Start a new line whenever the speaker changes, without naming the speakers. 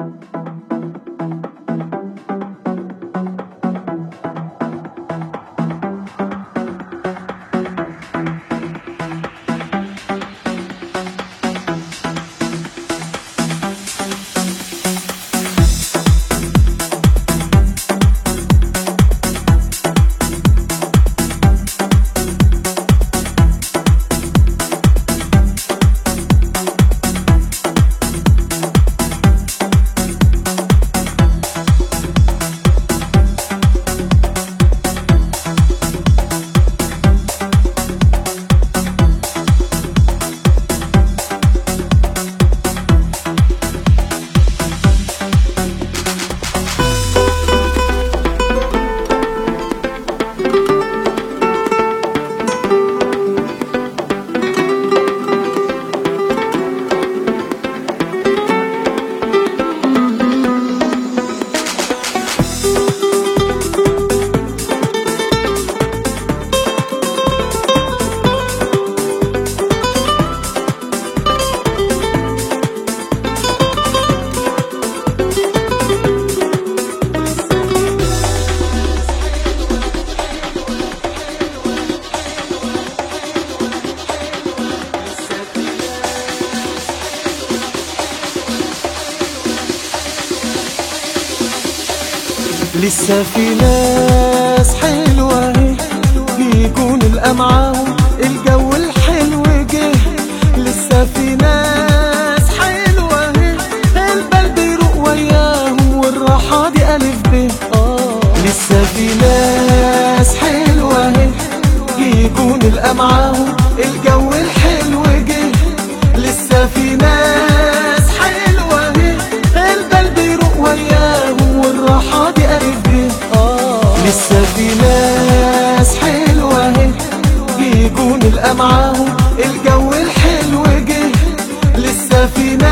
لسه في ناس حلوة اهي بيكون الأمعاهم الجو الحلو جه لسه في ناس حلوة اهي البال بيروق وياهم والراحة دي ألف ب آه لسه في ناس حلوة اهي بيكون الأمعاهم الجو الحلو جه لسه في ناس حلوة اهي البال بيروق وياهم والراحة دي ألف ب آه لسه في ناس حلوة اهي بيكون الأمعاهم الجو الحلو جه لسه في ناس